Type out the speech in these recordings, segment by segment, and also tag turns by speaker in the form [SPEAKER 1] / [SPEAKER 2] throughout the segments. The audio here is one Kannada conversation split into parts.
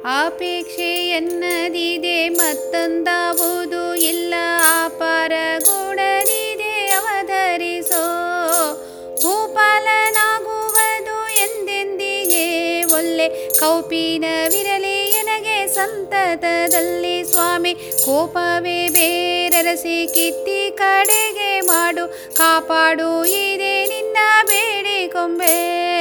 [SPEAKER 1] ಅಪೇಕ್ಷೆ ಎನ್ನದಿದೆ ಮತ್ತೊಂದಾವುದು ಇಲ್ಲ ಅಪಾರಗೂಡದಿದೆ ಅವಧರಿಸೋ ಭೂಪಾಲನಾಗುವುದು ಎಂದೆಂದಿಗೆ ಒಳ್ಳೆ ಕೌಪಿನವಿರಲಿ ಎನಗೆ ಸಂತತದಲ್ಲಿ ಸ್ವಾಮಿ ಕೋಪವೇ ಬೇರರಸಿ ಕಿತ್ತಿ ಕಡೆಗೆ ಮಾಡು ಕಾಪಾಡು ಇದೆ ನಿನ್ನ ಬೇಡಿಕೊಂಬೆ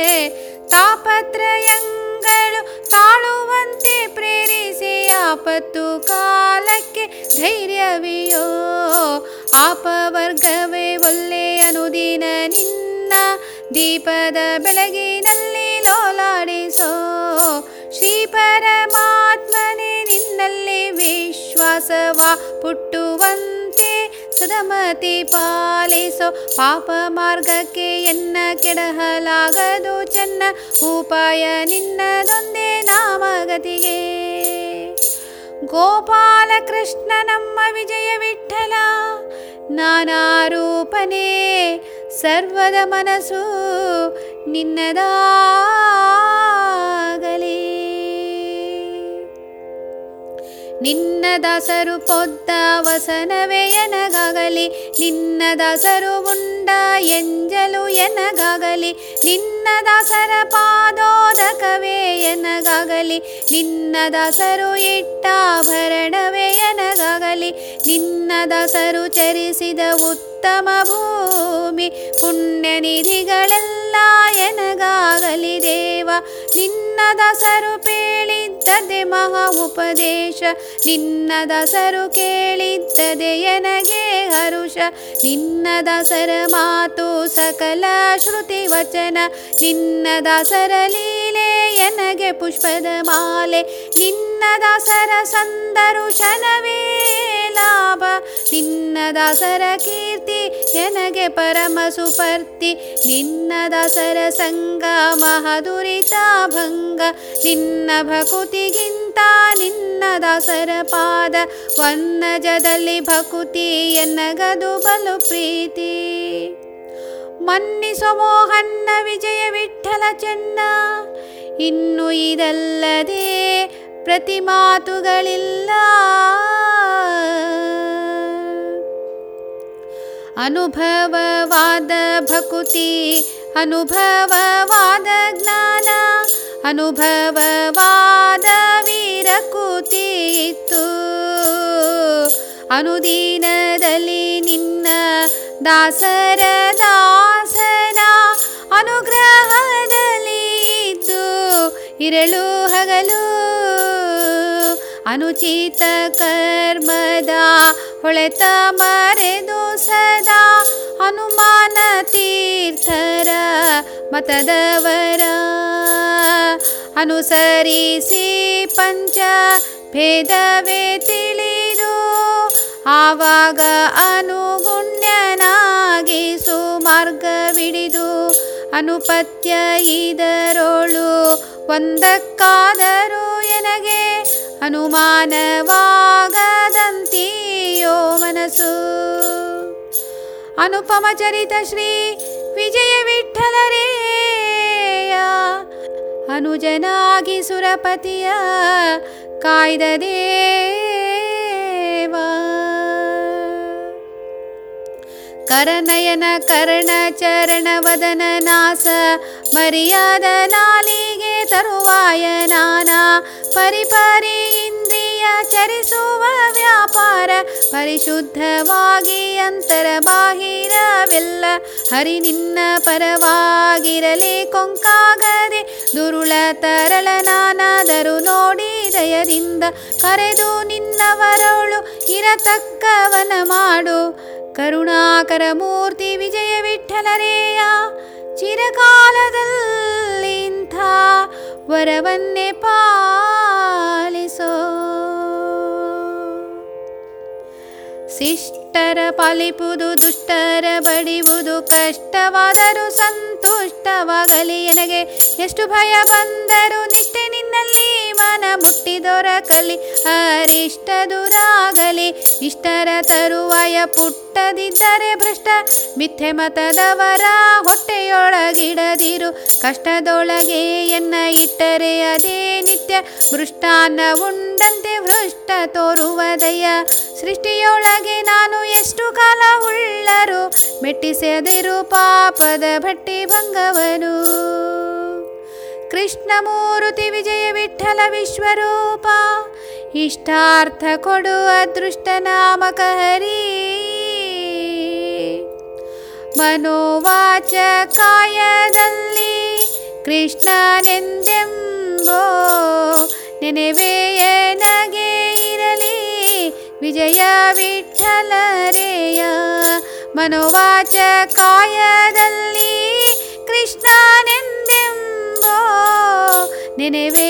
[SPEAKER 1] ತಾಪತ್ರಯಗಳು ತಾಳುವಂತೆ ಪ್ರೇರಿಸಿ ಆಪತ್ತು ಕಾಲಕ್ಕೆ ಧೈರ್ಯವಿಯೋ ಆಪವರ್ಗವೇ ಒಳ್ಳೆ ಅನುದಿನ ನಿನ್ನ ದೀಪದ ಬೆಳಗಿನಲ್ಲಿ ಲೋಲಾಡಿಸೋ ಶ್ರೀ ಪರಮಾತ್ಮನೇ ನಿನ್ನಲ್ಲಿ ವಿಶ್ವಾಸವ ಪುಟ್ಟುವಂತೆ ಸದಮತಿ ಪಾಲಿಸೋ ಪಾಪ ಮಾರ್ಗಕ್ಕೆ ಎನ್ನ ಕೆಡಹಲಾಗದು ಚೆನ್ನ ಉಪಾಯ ನಿನ್ನದೊಂದೇ ನಾಮಗತಿಗೆ ಗೋಪಾಲ ಕೃಷ್ಣ ನಮ್ಮ ವಿಜಯ ವಿಠಲ ನಾನಾರೂಪನೇ ಸರ್ವದ ಮನಸ್ಸು ನಿನ್ನದಾಗಲಿ ನಿನ್ನ ದಾಸರು ಪೊದ್ದ ವಸನವೇ ಎನಗಾಗಲಿ ನಿನ್ನ ದಾಸರು ಉಂಡ ಎಂಜಲು ಎನಗಾಗಲಿ ನಿನ್ನ ದಾಸರ ಪಾದೋದಕವೇ ಎನಗಾಗಲಿ ನಿನ್ನ ದಾಸರು ಇಟ್ಟಾಭರಣವೇ ಎನಗಾಗಲಿ ನಿನ್ನ ದಾಸರು ಚರಿಸಿದ ಉತ್ತಮ ಭೂಮಿ ಪುಣ್ಯನಿಧಿಗಳೆಲ್ಲ ಎನಗಾಗಲಿ ದೇವ ನಿನ್ನ ದಾಸರು ಪೇಳಿದ್ದದೆ ಮಹಾ ಉಪದೇಶ ನಿನ್ನ ದಾಸರು ಕೇಳಿದ್ದದೆ ಎನಗೆ ಹರುಷ ನಿನ್ನ ದಾಸರ ಮಾತು ಸಕಲ ಶ್ರುತಿ ವಚನ ನಿನ್ನ ದಾಸರ ಲೀಲೆ ಎನಗೆ ಪುಷ್ಪದ ಮಾಲೆ ನಿನ್ನ ದಾಸರ ಸಂದರುಶನವೇ ಲಾಭ ನಿನ್ನ ದಾಸರ ಕೀರ್ತಿ ಎನಗೆ ಪರಮ ಸುಪರ್ತಿ ನಿನ್ನ ದಾಸರ ಸಂಗ ಮಹದುರಿತ ಭಂಗ ನಿನ್ನ ಭಕುತಿಗಿಂತ ನಿನ್ನ ದಾಸರ ಪಾದ ವನ್ನಜದಲ್ಲಿ ಭಕುತಿ ಎನ್ನಗದು ಬಲು ಪ್ರೀತಿ ಮನ್ನಿಸೋ ಮೋಹನ್ನ ವಿಜಯ ವಿಠಲ ಚೆನ್ನ ಇನ್ನು ಇದಲ್ಲದೆ ಪ್ರತಿ ಮಾತುಗಳಿಲ್ಲ ಅನುಭವವಾದ ಭಕುತಿ ಅನುಭವವಾದ ಜ್ಞಾನ ಅನುಭವವಾದ ವೀರಕುತಿ ಇತ್ತು ಅನುದೀನದಲ್ಲಿ ನಿನ್ನ ದಾಸರ ದಾಸನ ಅನುಗ್ರಹದಲ್ಲಿ ಇದ್ದು ಇರಳು ಹಗಲು ಅನುಚಿತ ಕರ್ಮದ ಹೊಳೆತ ಮರೆದು ಸದಾ ಹನುಮಾನ ತೀರ್ಥರ ಮತದವರ ಅನುಸರಿಸಿ ಪಂಚ ಭೇದವೇ ತಿಳಿದು ಆವಾಗ ಅನುಗುಣ್ಯನಾಗಿ ಸುಮಾರ್ಗವಿಡಿದು ಅನುಪತ್ಯ ಇದರೋಳು ಒಂದಕ್ಕಾದರೂ ಎನಗೆ ಅನುಮಾನವಾಗದಂತೀಯೋ ಮನಸ್ಸು ಅನುಪಮ ಚರಿತ ಶ್ರೀ ವಿಜಯ ವಿಠಲರೇಯ ಅನುಜನಾಗಿ ಸುರಪತಿಯ ಕಾಯ್ದ ದೇವಾ ಕರನಯನ ಕರ್ಣ ಚರಣ ವದನ ನಾಸ ಮರ್ಯಾದ ನಾಲಿಗೆ ತರುವಾಯ ನಾನಾ ಪರಿಪರಿ ಇಂದ್ರಿಯ ಚರಿಸುವ ವ್ಯಾಪಾರ ಪರಿಶುದ್ಧವಾಗಿ ಅಂತರ ಬಾಹಿರವೆಲ್ಲ ಹರಿ ನಿನ್ನ ಪರವಾಗಿರಲಿ ಕೊಂಕಾಗದೆ ದುರುಳ ತರಳ ನಾನಾದರೂ ನೋಡಿ ದಯದಿಂದ ಕರೆದು ನಿನ್ನವರವಳು ಇರತಕ್ಕವನ ಮಾಡು ಕರುಣಾಕರ ಮೂರ್ತಿ ವಿಜಯ ವಿಠಲರೇಯ ಚಿರಕಾಲದಲ್ಲಿ ಇಂಥ ವರವನ್ನೇ ಪಾಲಿಸೋ ಶಿಷ್ಟರ ಪಾಲಿಪುದು ದುಷ್ಟರ ಬಡಿಯುವುದು ಕಷ್ಟವಾದರೂ ಸಂತುಷ್ಟವಾಗಲಿ ಎನಗೆ ಎಷ್ಟು ಭಯ ಬಂದರೂ ನಿಷ್ಠೆ ನಿನ್ನಲ್ಲಿ ಮನ ಮುಟ್ಟಿದೊರಕಲಿ ಅರಿಷ್ಟ ದುರಾಗಲಿ ಇಷ್ಟರ ತರುವಾಯ ಪುಟ್ಟದಿದ್ದರೆ ಭ್ರಷ್ಟ ಮಿಥ್ಯೆ ಮತದವರ ಹೊಟ್ಟೆಯೊಳಗಿಡದಿರು ಕಷ್ಟದೊಳಗೆ ಎನ್ನ ಇಟ್ಟರೆ ಅದೇ ನಿತ್ಯ ನಿತ್ಯ ಮೃಷ್ಟಾನ್ನ ಉಂಡಂತೆ ಭೃಷ್ಟ ತೋರುವದಯ್ಯ ಸೃಷ್ಟಿಯೊಳಗೆ ನಾನು ಎಷ್ಟು ಕಾಲ ಉಳ್ಳರು ಮೆಟ್ಟಿಸದಿರು ಪಾಪದ ಭಟ್ಟಿ ಭಂಗವನು ಕೃಷ್ಣಮೂರ್ತಿ ವಿಜಯ ವಿಠಲ ವಿಶ್ವರೂಪ ಇಷ್ಟಾರ್ಥ ಕೊಡು ಅದೃಷ್ಟ ನಾಮಕ ಹರಿ ಮನೋವಾಚ ಕಾಯದಲ್ಲಿ ಕೃಷ್ಣನೆಂದೆಂಬೋ ನೆನೆವೆಯನಗೆ ಇರಲಿ ವಿಜಯ ವಿಠಲರೇಯ ಮನೋವಾಚ ಕಾಯದಲ್ಲಿ ಕೃಷ್ಣನೆಂದೆಂಬೋ ನೆನೆವೆ